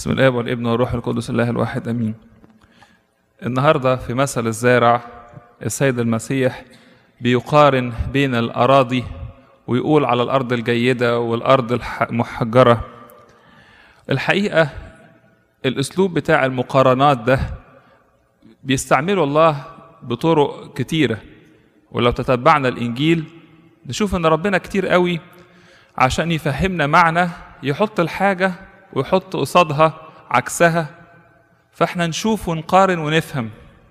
بسم الاب والابن والروح القدس الله الواحد امين النهارده في مثل الزارع السيد المسيح بيقارن بين الاراضي ويقول على الارض الجيده والارض المحجره الحقيقه الاسلوب بتاع المقارنات ده بيستعمله الله بطرق كتيره ولو تتبعنا الانجيل نشوف ان ربنا كتير قوي عشان يفهمنا معنى يحط الحاجه ويحط قصادها عكسها فاحنا نشوف ونقارن ونفهم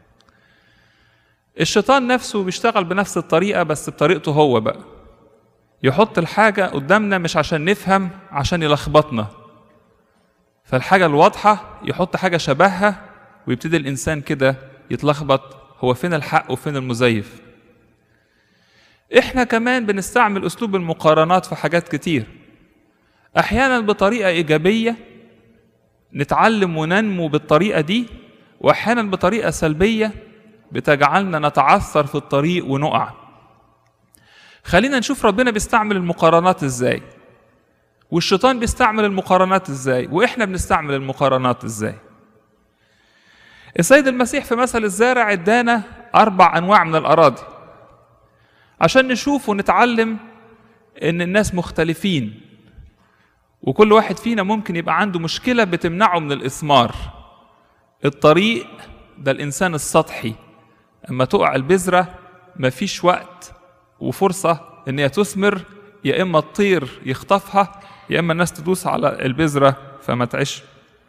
الشيطان نفسه بيشتغل بنفس الطريقة بس بطريقته هو بقى يحط الحاجة قدامنا مش عشان نفهم عشان يلخبطنا فالحاجة الواضحة يحط حاجة شبهها ويبتدي الإنسان كده يتلخبط هو فين الحق وفين المزيف احنا كمان بنستعمل أسلوب المقارنات في حاجات كتير احيانا بطريقه ايجابيه نتعلم وننمو بالطريقه دي واحيانا بطريقه سلبيه بتجعلنا نتعثر في الطريق ونقع خلينا نشوف ربنا بيستعمل المقارنات ازاي والشيطان بيستعمل المقارنات ازاي واحنا بنستعمل المقارنات ازاي السيد المسيح في مثل الزارع ادانا اربع انواع من الاراضي عشان نشوف ونتعلم ان الناس مختلفين وكل واحد فينا ممكن يبقى عنده مشكلة بتمنعه من الإثمار الطريق ده الإنسان السطحي أما تقع البذرة مفيش وقت وفرصة إن هي تثمر يا إما الطير يخطفها يا إما الناس تدوس على البذرة فما تعيش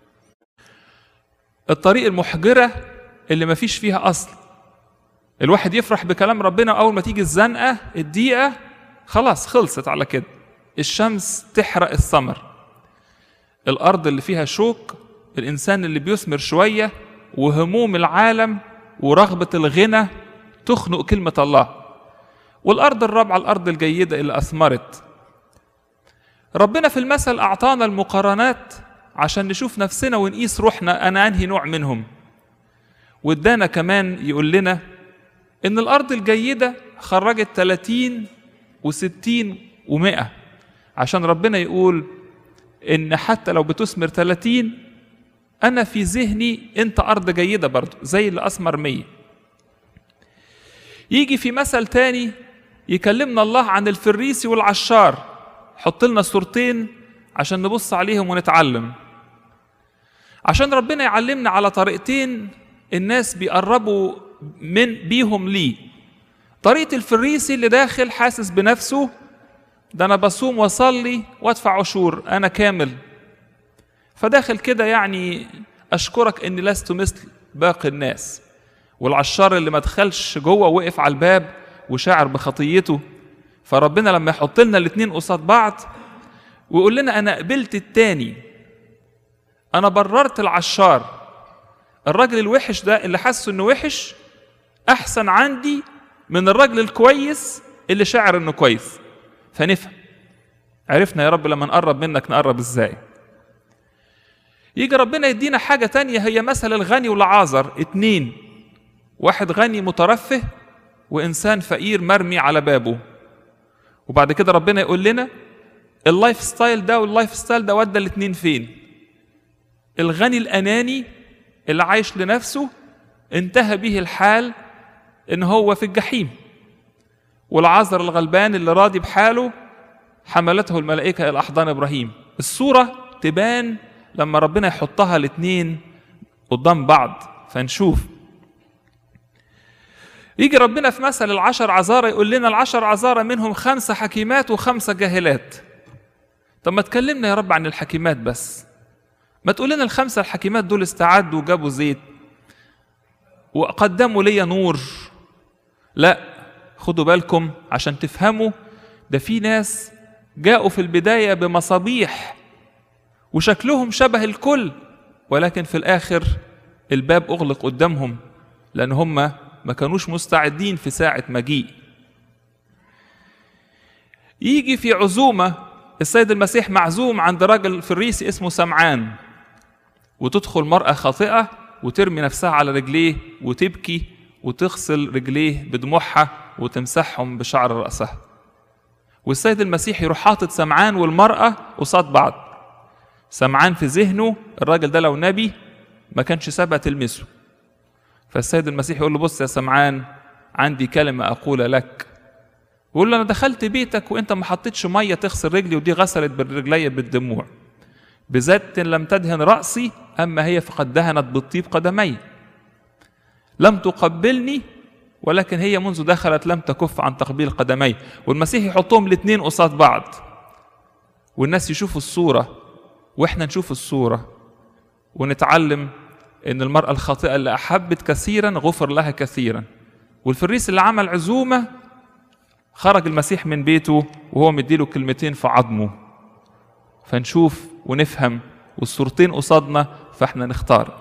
الطريق المحجرة اللي مفيش فيها أصل الواحد يفرح بكلام ربنا أول ما تيجي الزنقة الدقيقة خلاص خلصت على كده الشمس تحرق الثمر الارض اللي فيها شوك الانسان اللي بيثمر شويه وهموم العالم ورغبه الغنى تخنق كلمه الله والارض الرابعه الارض الجيده اللي اثمرت ربنا في المثل اعطانا المقارنات عشان نشوف نفسنا ونقيس روحنا انا انهي نوع منهم وادانا كمان يقول لنا ان الارض الجيده خرجت 30 و60 و100 عشان ربنا يقول ان حتى لو بتثمر 30 انا في ذهني انت ارض جيده برضو زي اللي اثمر 100 يجي في مثل تاني يكلمنا الله عن الفريسي والعشار حط لنا صورتين عشان نبص عليهم ونتعلم عشان ربنا يعلمنا على طريقتين الناس بيقربوا من بيهم ليه طريقة الفريسي اللي داخل حاسس بنفسه ده انا بصوم واصلي وادفع عشور انا كامل فداخل كده يعني اشكرك اني لست مثل باقي الناس والعشار اللي ما دخلش جوه وقف على الباب وشاعر بخطيته فربنا لما يحط لنا الاتنين قصاد بعض ويقول لنا انا قبلت التاني انا بررت العشار الراجل الوحش ده اللي حاسه انه وحش احسن عندي من الراجل الكويس اللي شاعر انه كويس فنفهم عرفنا يا رب لما نقرب منك نقرب ازاي يجي ربنا يدينا حاجة تانية هي مثل الغني والعازر اتنين واحد غني مترفه وإنسان فقير مرمي على بابه وبعد كده ربنا يقول لنا اللايف ستايل ده واللايف ستايل ده ودى الاتنين فين الغني الأناني اللي عايش لنفسه انتهى به الحال ان هو في الجحيم والعذر الغلبان اللي راضي بحاله حملته الملائكة إلى أحضان إبراهيم الصورة تبان لما ربنا يحطها الاتنين قدام بعض فنشوف يجي ربنا في مثل العشر عذارى يقول لنا العشر عذارى منهم خمسة حكيمات وخمسة جاهلات طب ما تكلمنا يا رب عن الحكيمات بس ما تقول لنا الخمسة الحكيمات دول استعدوا وجابوا زيت وقدموا لي نور لا خدوا بالكم عشان تفهموا ده في ناس جاءوا في البداية بمصابيح وشكلهم شبه الكل ولكن في الآخر الباب أغلق قدامهم لأن هم ما كانوش مستعدين في ساعة مجيء يجي في عزومة السيد المسيح معزوم عند راجل فريسي اسمه سمعان وتدخل مرأة خاطئة وترمي نفسها على رجليه وتبكي وتغسل رجليه بدموعها وتمسحهم بشعر رأسها والسيد المسيح يروح حاطط سمعان والمرأة قصاد بعض سمعان في ذهنه الراجل ده لو نبي ما كانش سابها تلمسه فالسيد المسيح يقول له بص يا سمعان عندي كلمة أقول لك يقول له أنا دخلت بيتك وأنت ما حطيتش مية تغسل رجلي ودي غسلت بالرجلية بالدموع بذات لم تدهن رأسي أما هي فقد دهنت بالطيب قدمي لم تقبلني ولكن هي منذ دخلت لم تكف عن تقبيل قدمي والمسيح يحطهم الاثنين قصاد بعض والناس يشوفوا الصورة واحنا نشوف الصورة ونتعلم ان المرأة الخاطئة اللي أحبت كثيرا غفر لها كثيرا والفريس اللي عمل عزومة خرج المسيح من بيته وهو مديله كلمتين في عظمه فنشوف ونفهم والصورتين قصادنا فاحنا نختار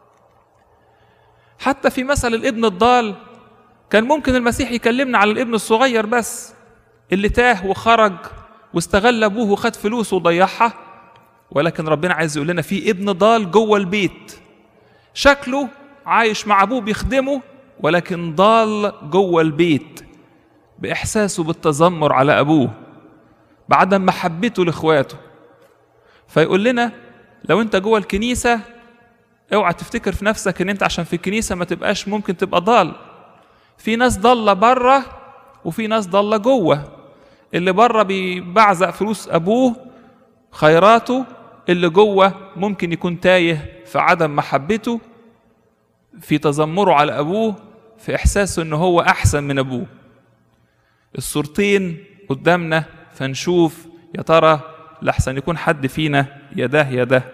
حتى في مثل الابن الضال كان ممكن المسيح يكلمنا على الابن الصغير بس اللي تاه وخرج واستغل ابوه وخد فلوسه وضيعها ولكن ربنا عايز يقول لنا في ابن ضال جوه البيت شكله عايش مع ابوه بيخدمه ولكن ضال جوه البيت باحساسه بالتذمر على ابوه بعدم محبته لاخواته فيقول لنا لو انت جوه الكنيسه اوعى تفتكر في نفسك ان انت عشان في الكنيسه ما تبقاش ممكن تبقى ضال في ناس ضاله بره وفي ناس ضاله جوه اللي بره بيبعزق فلوس ابوه خيراته اللي جوه ممكن يكون تايه في عدم محبته في تذمره على ابوه في احساسه ان هو احسن من ابوه الصورتين قدامنا فنشوف يا ترى لحسن يكون حد فينا يا ده يا ده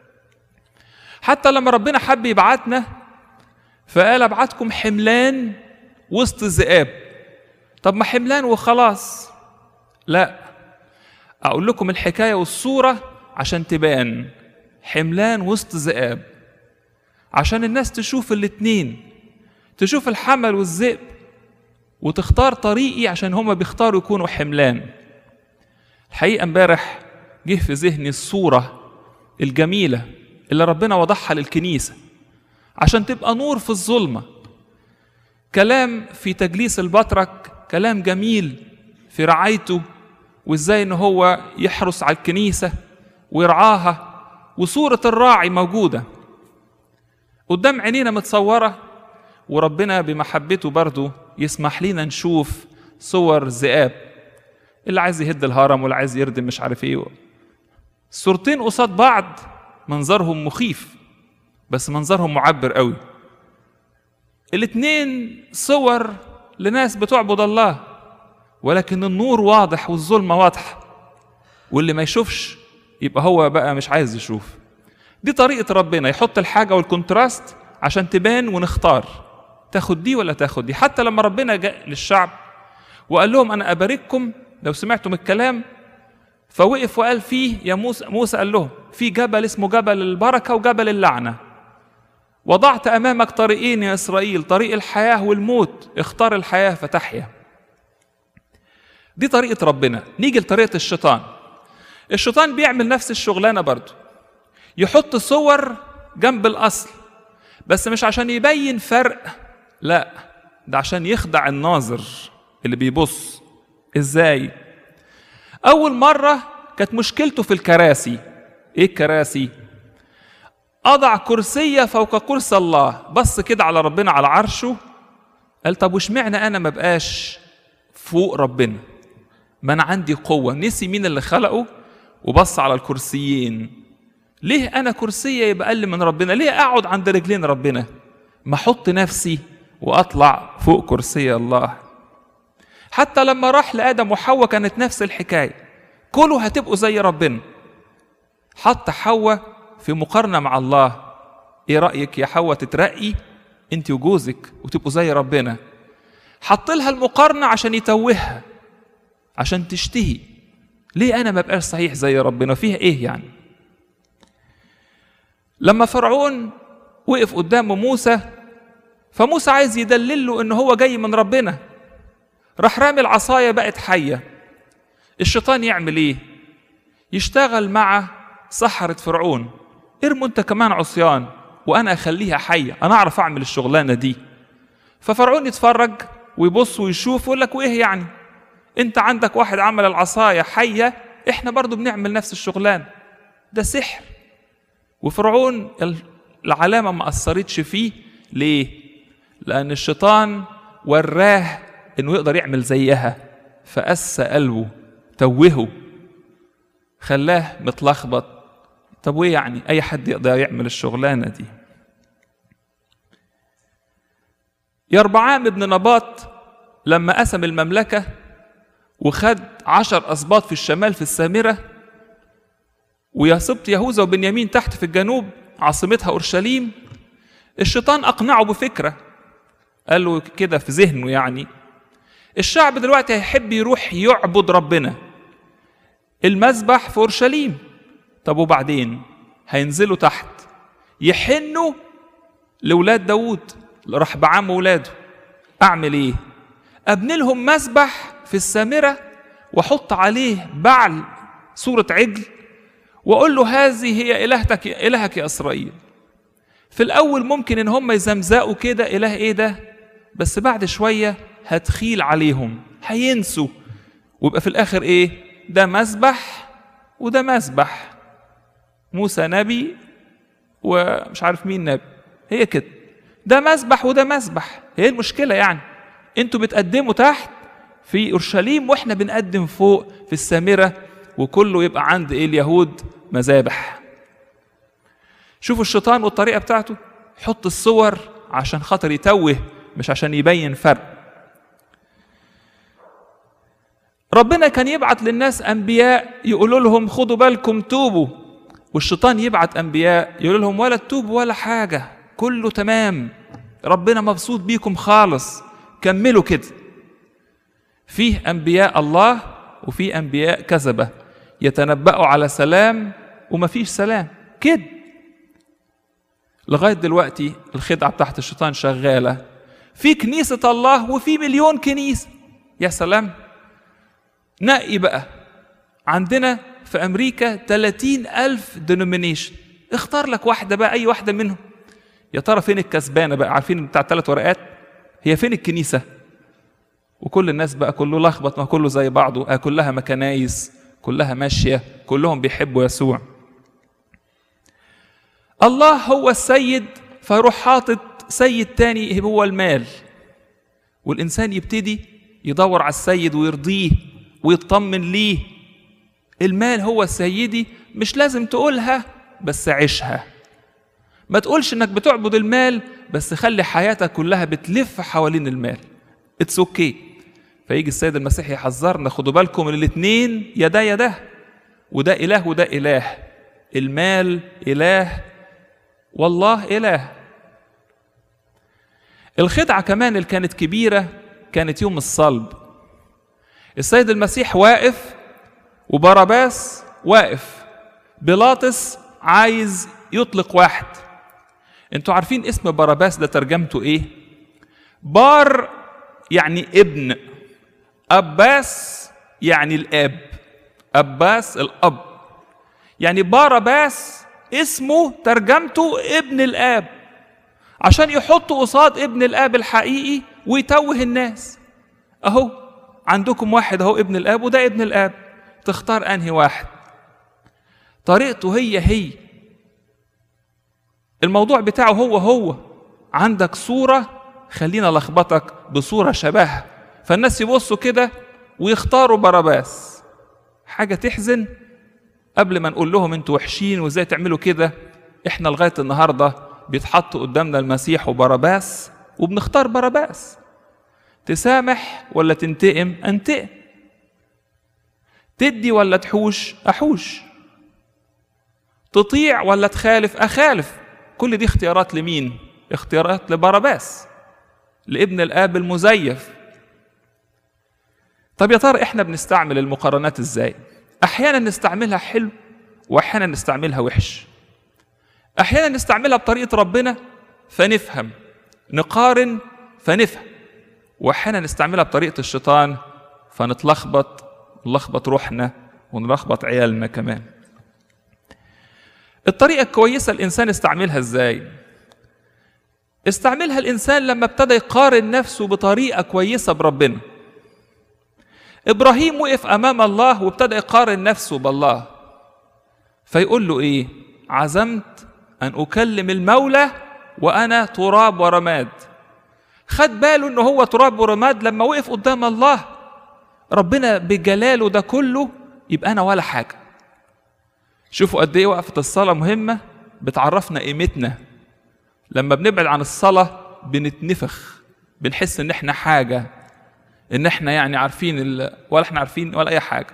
حتى لما ربنا حب يبعتنا فقال ابعتكم حملان وسط الذئاب طب ما حملان وخلاص لا اقول لكم الحكايه والصوره عشان تبان حملان وسط ذئاب عشان الناس تشوف الاتنين تشوف الحمل والذئب وتختار طريقي عشان هما بيختاروا يكونوا حملان الحقيقه امبارح جه في ذهني الصوره الجميله اللي ربنا وضعها للكنيسه عشان تبقى نور في الظلمه كلام في تجليس البطرك كلام جميل في رعايته وازاي ان هو يحرس على الكنيسه ويرعاها وصوره الراعي موجوده قدام عينينا متصوره وربنا بمحبته برضه يسمح لينا نشوف صور ذئاب اللي عايز يهد الهرم واللي عايز يردم مش عارف ايه الصورتين قصاد بعض منظرهم مخيف بس منظرهم معبر قوي الاتنين صور لناس بتعبد الله ولكن النور واضح والظلمه واضحه واللي ما يشوفش يبقى هو بقى مش عايز يشوف دي طريقه ربنا يحط الحاجه والكونتراست عشان تبان ونختار تاخد دي ولا تاخد دي حتى لما ربنا جاء للشعب وقال لهم انا ابارككم لو سمعتم الكلام فوقف وقال فيه يا موسى موسى قال لهم في جبل اسمه جبل البركه وجبل اللعنه وضعت امامك طريقين يا اسرائيل طريق الحياه والموت اختار الحياه فتحيا دي طريقه ربنا نيجي لطريقه الشيطان الشيطان بيعمل نفس الشغلانه برضه يحط صور جنب الاصل بس مش عشان يبين فرق لا ده عشان يخدع الناظر اللي بيبص ازاي اول مره كانت مشكلته في الكراسي ايه الكراسي اضع كرسيه فوق كرسي الله بص كده على ربنا على عرشه قال طب واشمعنى انا ما بقاش فوق ربنا ما انا عندي قوه نسي مين اللي خلقه وبص على الكرسيين ليه انا كرسيه يبقى اقل من ربنا ليه اقعد عند رجلين ربنا ما احط نفسي واطلع فوق كرسي الله حتى لما راح لادم وحواء كانت نفس الحكايه كلوا هتبقوا زي ربنا حط حواء في مقارنه مع الله ايه رايك يا حواء تترقي انت وجوزك وتبقوا زي ربنا حط لها المقارنه عشان يتوهها عشان تشتهي ليه انا ما بقاش صحيح زي ربنا فيها ايه يعني لما فرعون وقف قدام موسى فموسى عايز يدلل له ان هو جاي من ربنا راح رامي العصايه بقت حيه الشيطان يعمل ايه يشتغل مع سحرة فرعون ارموا انت كمان عصيان وانا اخليها حيه انا اعرف اعمل الشغلانه دي ففرعون يتفرج ويبص ويشوف ويقول لك وايه يعني انت عندك واحد عمل العصايه حيه احنا برضو بنعمل نفس الشغلان ده سحر وفرعون العلامة ما أثرتش فيه ليه؟ لأن الشيطان وراه إنه يقدر يعمل زيها فقسى قلبه توهه خلاه متلخبط طب وإيه يعني أي حد يقدر يعمل الشغلانة دي يربعام ابن نباط لما قسم المملكة وخد عشر أسباط في الشمال في السامرة ويصبت يهوذا وبنيامين تحت في الجنوب عاصمتها أورشليم الشيطان أقنعه بفكرة قال له كده في ذهنه يعني الشعب دلوقتي هيحب يروح يعبد ربنا المذبح في أورشليم طب وبعدين هينزلوا تحت يحنوا لولاد داوود لرحبعام ولاده أعمل إيه؟ أبني لهم مذبح في السامرة وأحط عليه بعل صورة عجل وأقول له هذه هي إلهتك إلهك يا إسرائيل في الأول ممكن إن هم يزمزقوا كده إله إيه ده بس بعد شوية هتخيل عليهم هينسوا ويبقى في الآخر إيه ده مذبح وده مذبح موسى نبي ومش عارف مين نبي هي كده ده مذبح وده مذبح هي المشكلة يعني انتوا بتقدموا تحت في اورشليم واحنا بنقدم فوق في السامرة وكله يبقى عند ايه اليهود مذابح شوفوا الشيطان والطريقة بتاعته حط الصور عشان خاطر يتوه مش عشان يبين فرق ربنا كان يبعت للناس انبياء يقولوا لهم خدوا بالكم توبوا والشيطان يبعت انبياء يقول لهم ولا تتوبوا ولا حاجه كله تمام ربنا مبسوط بيكم خالص كملوا كده فيه انبياء الله وفيه انبياء كذبه يتنبأوا على سلام ومفيش سلام كده لغايه دلوقتي الخدعه بتاعت الشيطان شغاله في كنيسه الله وفي مليون كنيسه يا سلام نقي بقى عندنا في أمريكا 30 ألف دينومينيشن اختار لك واحدة بقى أي واحدة منهم يا ترى فين الكسبانة بقى عارفين بتاع الثلاث ورقات هي فين الكنيسة وكل الناس بقى كله لخبط ما كله زي بعضه آه كلها مكنايس كلها ماشية كلهم بيحبوا يسوع الله هو السيد فيروح حاطط سيد تاني هو المال والإنسان يبتدي يدور على السيد ويرضيه ويطمن ليه المال هو سيدي مش لازم تقولها بس عيشها ما تقولش انك بتعبد المال بس خلي حياتك كلها بتلف حوالين المال اتس اوكي okay. فيجي السيد المسيح يحذرنا خدوا بالكم الاثنين يدا يدا وده اله وده اله المال اله والله اله الخدعه كمان اللي كانت كبيره كانت يوم الصلب السيد المسيح واقف وبرباس واقف بيلاطس عايز يطلق واحد انتوا عارفين اسم باراباس ده ترجمته ايه بار يعني ابن اباس يعني الاب اباس الاب يعني باراباس اسمه ترجمته ابن الاب عشان يحطوا قصاد ابن الاب الحقيقي ويتوه الناس اهو عندكم واحد اهو ابن الاب وده ابن الاب تختار انهي واحد طريقته هي هي الموضوع بتاعه هو هو عندك صورة خلينا لخبطك بصورة شبهها فالناس يبصوا كده ويختاروا باراباس حاجة تحزن قبل ما نقول لهم انتوا وحشين وازاي تعملوا كده احنا لغاية النهاردة بيتحط قدامنا المسيح وباراباس وبنختار باراباس تسامح ولا تنتقم انتقم تدي ولا تحوش احوش تطيع ولا تخالف اخالف كل دي اختيارات لمين اختيارات لباراباس لابن الاب المزيف طب يا ترى احنا بنستعمل المقارنات ازاي احيانا نستعملها حلو واحيانا نستعملها وحش احيانا نستعملها بطريقه ربنا فنفهم نقارن فنفهم واحيانا نستعملها بطريقه الشيطان فنتلخبط نلخبط روحنا ونلخبط عيالنا كمان الطريقة الكويسة الإنسان استعملها إزاي؟ استعملها الإنسان لما ابتدى يقارن نفسه بطريقة كويسة بربنا. إبراهيم وقف أمام الله وابتدى يقارن نفسه بالله. فيقول له إيه؟ عزمت أن أكلم المولى وأنا تراب ورماد خد باله إن هو تراب ورماد لما وقف قدام الله ربنا بجلاله ده كله يبقى أنا ولا حاجة شوفوا قد إيه وقفة الصلاة مهمة بتعرفنا قيمتنا لما بنبعد عن الصلاة بنتنفخ بنحس إن إحنا حاجة إن إحنا يعني عارفين ال... ولا إحنا عارفين ولا أي حاجة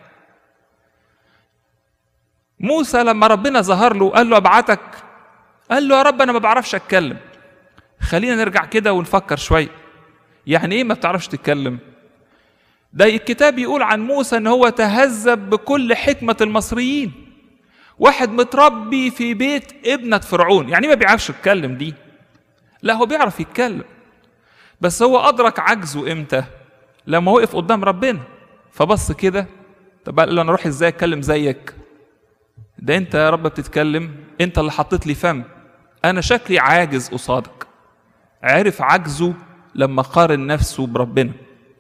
موسى لما ربنا ظهر له قال له ابعتك قال له يا رب انا ما بعرفش اتكلم خلينا نرجع كده ونفكر شويه يعني ايه ما بتعرفش تتكلم ده الكتاب يقول عن موسى ان هو تهذب بكل حكمه المصريين واحد متربي في بيت ابنة فرعون يعني ما بيعرفش يتكلم دي لا هو بيعرف يتكلم بس هو أدرك عجزه إمتى لما وقف قدام ربنا فبص كده طب قال له أنا أروح إزاي أتكلم زيك ده أنت يا رب بتتكلم أنت اللي حطيت لي فم أنا شكلي عاجز قصادك عرف عجزه لما قارن نفسه بربنا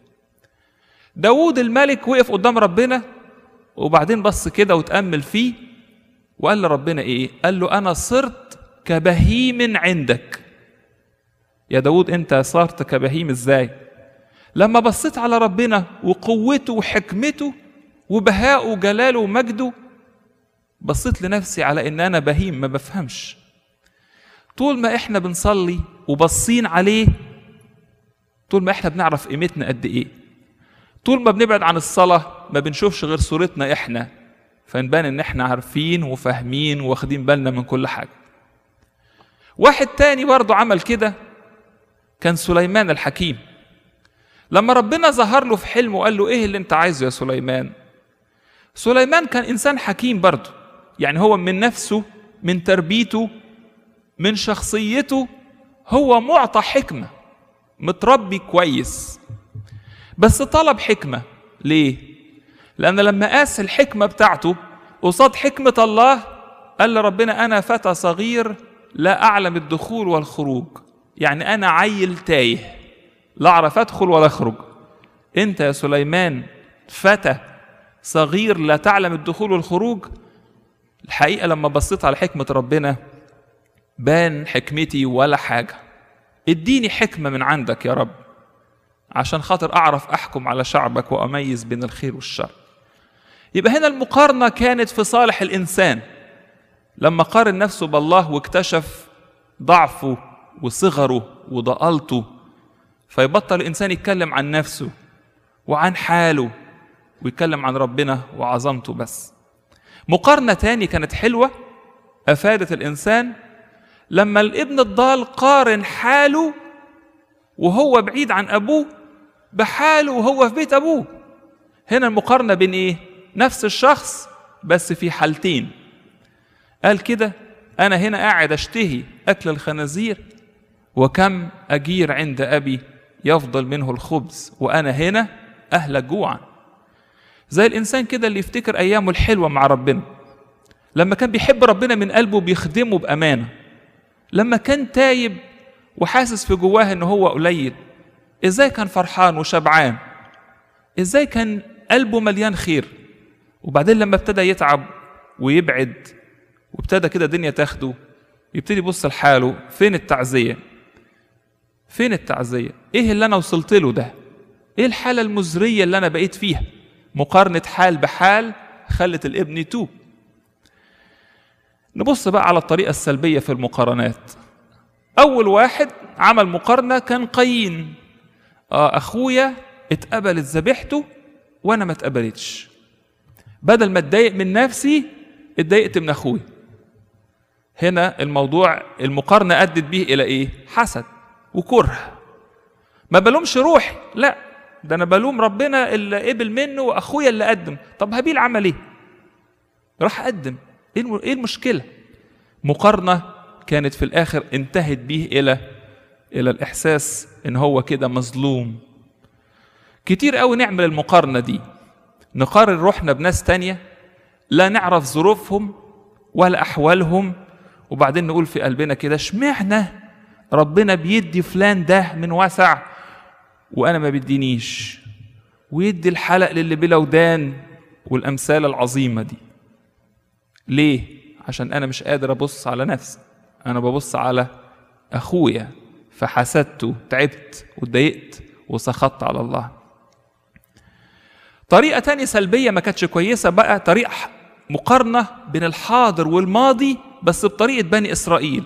داود الملك وقف قدام ربنا وبعدين بص كده وتأمل فيه وقال لربنا ايه قال له انا صرت كبهيم عندك يا داود انت صرت كبهيم ازاي لما بصيت على ربنا وقوته وحكمته وبهاءه وجلاله ومجده بصيت لنفسي على ان انا بهيم ما بفهمش طول ما احنا بنصلي وبصين عليه طول ما احنا بنعرف قيمتنا قد ايه طول ما بنبعد عن الصلاة ما بنشوفش غير صورتنا احنا فنبان ان احنا عارفين وفاهمين واخدين بالنا من كل حاجة واحد تاني برضه عمل كده كان سليمان الحكيم لما ربنا ظهر له في حلم وقال له ايه اللي انت عايزه يا سليمان سليمان كان انسان حكيم برضه يعني هو من نفسه من تربيته من شخصيته هو معطى حكمه متربي كويس بس طلب حكمه ليه لان لما قاس الحكمه بتاعته قصاد حكمه الله قال لربنا انا فتى صغير لا اعلم الدخول والخروج يعني انا عيل تايه لا اعرف ادخل ولا اخرج انت يا سليمان فتى صغير لا تعلم الدخول والخروج الحقيقه لما بصيت على حكمه ربنا بان حكمتي ولا حاجه اديني حكمه من عندك يا رب عشان خاطر اعرف احكم على شعبك واميز بين الخير والشر يبقى هنا المقارنه كانت في صالح الانسان لما قارن نفسه بالله واكتشف ضعفه وصغره وضالته فيبطل الانسان يتكلم عن نفسه وعن حاله ويتكلم عن ربنا وعظمته بس مقارنه تاني كانت حلوه افادت الانسان لما الابن الضال قارن حاله وهو بعيد عن ابوه بحاله وهو في بيت ابوه هنا المقارنه بين ايه نفس الشخص بس في حالتين قال كده انا هنا قاعد اشتهي اكل الخنازير وكم اجير عند ابي يفضل منه الخبز وانا هنا اهلك جوعا زي الانسان كده اللي يفتكر ايامه الحلوه مع ربنا لما كان بيحب ربنا من قلبه بيخدمه بامانه لما كان تايب وحاسس في جواه ان هو قليل ازاي كان فرحان وشبعان ازاي كان قلبه مليان خير وبعدين لما ابتدى يتعب ويبعد وابتدى كده الدنيا تاخده يبتدي يبص لحاله فين التعزية فين التعزية ايه اللي انا وصلت له ده ايه الحالة المزرية اللي انا بقيت فيها مقارنة حال بحال خلت الابن يتوب نبص بقى على الطريقة السلبية في المقارنات أول واحد عمل مقارنة كان قايين آه أخويا اتقبلت ذبيحته وأنا ما اتقبلتش بدل ما اتضايق من نفسي اتضايقت من أخويا هنا الموضوع المقارنة أدت به إلى إيه؟ حسد وكره ما بلومش روحي لا ده أنا بلوم ربنا اللي قبل منه وأخويا اللي قدم طب هابيل عمل إيه؟ راح قدم ايه المشكله مقارنه كانت في الاخر انتهت به الى الى الاحساس ان هو كده مظلوم كتير قوي نعمل المقارنه دي نقارن روحنا بناس تانية لا نعرف ظروفهم ولا احوالهم وبعدين نقول في قلبنا كده اشمعنى ربنا بيدي فلان ده من وسع وانا ما بيدينيش ويدي الحلق للي بلا ودان والامثال العظيمه دي ليه؟ عشان أنا مش قادر أبص على نفسي انا ببص على اخويا فحسدته تعبت واتضايقت وسخطت على الله طريقة تانية سلبية ما كانتش كويسة بقى طريقة مقارنة بين الحاضر والماضي بس بطريقة بني إسرائيل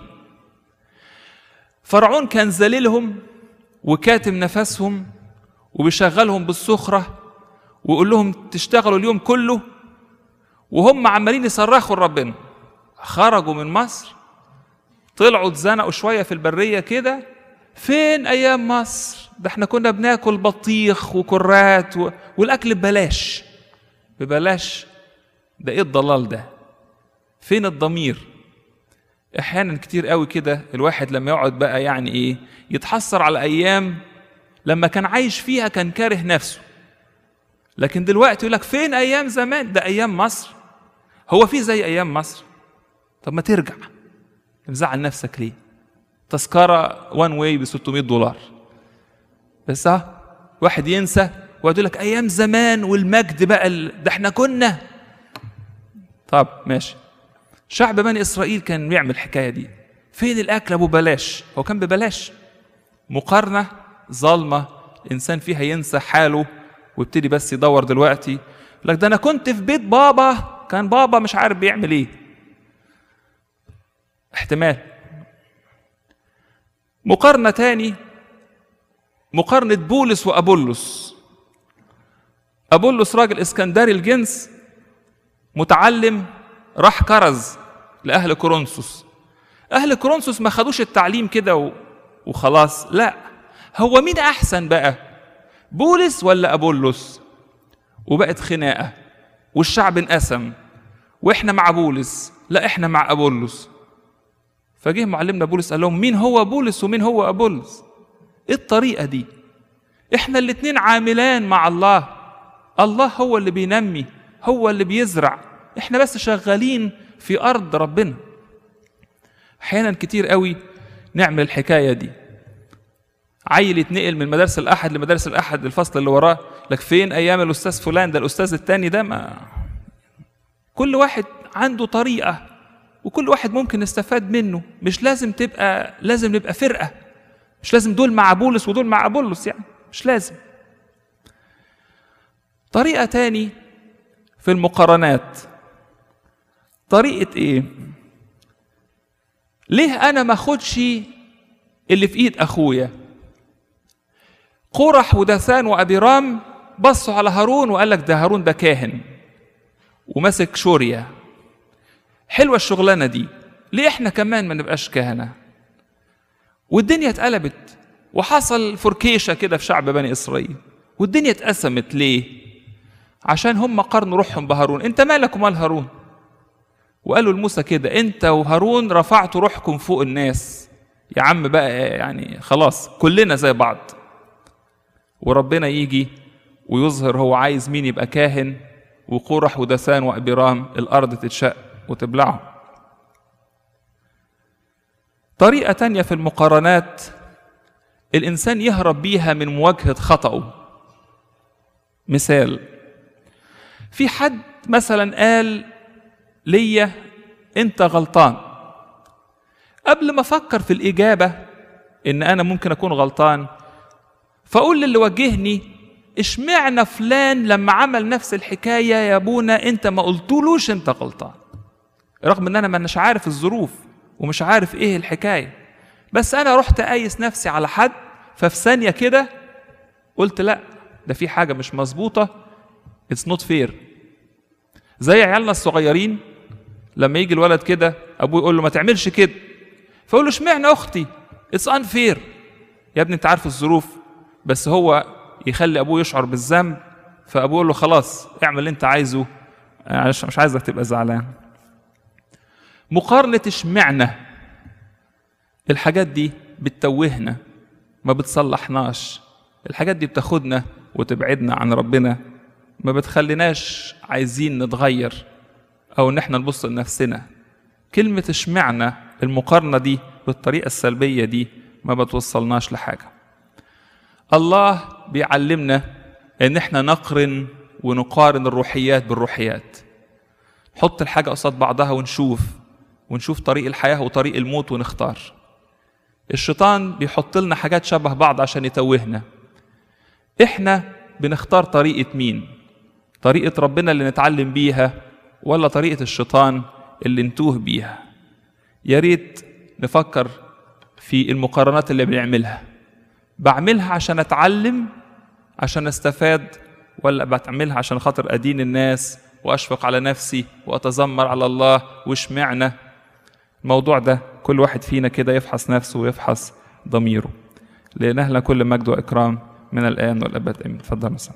فرعون كان ذليلهم وكاتم نفسهم وبيشغلهم بالسخرة ويقول لهم تشتغلوا اليوم كله وهم عمالين يصرخوا لربنا خرجوا من مصر طلعوا اتزنقوا شوية في البرية كده فين أيام مصر ده احنا كنا بناكل بطيخ وكرات و... والأكل ببلاش ببلاش ده ايه الضلال ده فين الضمير احيانا كتير قوي كده الواحد لما يقعد بقى يعني ايه يتحسر على ايام لما كان عايش فيها كان كاره نفسه لكن دلوقتي يقول لك فين ايام زمان ده ايام مصر هو في زي ايام مصر طب ما ترجع مزعل نفسك ليه تذكره وان واي ب 600 دولار بس اه واحد ينسى ويقول لك ايام زمان والمجد بقى ال... ده احنا كنا طب ماشي شعب بني اسرائيل كان بيعمل الحكايه دي فين الاكل ابو بلاش هو كان ببلاش مقارنه ظالمه الانسان فيها ينسى حاله ويبتدي بس يدور دلوقتي لك ده انا كنت في بيت بابا كان بابا مش عارف بيعمل ايه احتمال مقارنه تاني مقارنه بولس وابولس ابولس راجل اسكندري الجنس متعلم راح كرز لاهل كورنثوس اهل كورنثوس ما خدوش التعليم كده وخلاص لا هو مين احسن بقى بولس ولا ابولس وبقت خناقه والشعب انقسم واحنا مع بولس لا احنا مع ابولس فجه معلمنا بولس قال لهم مين هو بولس ومين هو ابولس ايه الطريقه دي احنا الاتنين عاملان مع الله الله هو اللي بينمي هو اللي بيزرع احنا بس شغالين في ارض ربنا احيانا كتير قوي نعمل الحكايه دي عيل يتنقل من مدارس الاحد لمدارس الاحد الفصل اللي وراه لك فين ايام الاستاذ فلان ده الاستاذ التاني ده ما كل واحد عنده طريقه وكل واحد ممكن نستفاد منه مش لازم تبقى لازم نبقى فرقه مش لازم دول مع بولس ودول مع بولس يعني مش لازم طريقه تاني في المقارنات طريقه ايه ليه انا ما اخدش اللي في ايد اخويا قرح ودثان وابيرام بصوا على هارون وقال لك ده هارون ده كاهن وماسك شوريا حلوه الشغلانه دي ليه احنا كمان ما نبقاش كهنه والدنيا اتقلبت وحصل فركيشه كده في شعب بني اسرائيل والدنيا اتقسمت ليه عشان هم قارنوا روحهم بهارون انت مالك ومال هارون وقالوا لموسى كده انت وهارون رفعتوا روحكم فوق الناس يا عم بقى يعني خلاص كلنا زي بعض وربنا يجي ويظهر هو عايز مين يبقى كاهن وقرح ودثان وابيرام الارض تتشق وتبلعه طريقه تانية في المقارنات الانسان يهرب بيها من مواجهه خطأه مثال في حد مثلا قال ليا انت غلطان قبل ما افكر في الاجابه ان انا ممكن اكون غلطان فاقول للي وجهني اشمعنى فلان لما عمل نفس الحكايه يا ابونا انت ما قلتلوش انت غلطان رغم ان انا ما اناش عارف الظروف ومش عارف ايه الحكايه بس انا رحت قايس نفسي على حد ففي ثانيه كده قلت لا ده في حاجه مش مظبوطه اتس نوت فير زي عيالنا الصغيرين لما يجي الولد كده ابوه يقول له ما تعملش كده فيقول له اشمعنى اختي اتس انفير يا ابني انت عارف الظروف بس هو يخلي ابوه يشعر بالذنب فابوه يقول له خلاص اعمل اللي انت عايزه مش عايزك تبقى زعلان مقارنة اشمعنى الحاجات دي بتتوهنا ما بتصلحناش الحاجات دي بتاخدنا وتبعدنا عن ربنا ما بتخليناش عايزين نتغير او ان احنا نبص لنفسنا كلمة اشمعنى المقارنة دي بالطريقة السلبية دي ما بتوصلناش لحاجة الله بيعلمنا ان احنا نقرن ونقارن الروحيات بالروحيات نحط الحاجة قصاد بعضها ونشوف ونشوف طريق الحياة وطريق الموت ونختار الشيطان بيحط لنا حاجات شبه بعض عشان يتوهنا احنا بنختار طريقة مين طريقة ربنا اللي نتعلم بيها ولا طريقة الشيطان اللي نتوه بيها يا ريت نفكر في المقارنات اللي بنعملها بعملها عشان اتعلم عشان استفاد ولا بعملها عشان خاطر ادين الناس واشفق على نفسي واتذمر على الله واشمعنى الموضوع ده كل واحد فينا كده يفحص نفسه ويفحص ضميره لنهلا كل مجد واكرام من الان والابد امين اتفضل مثلا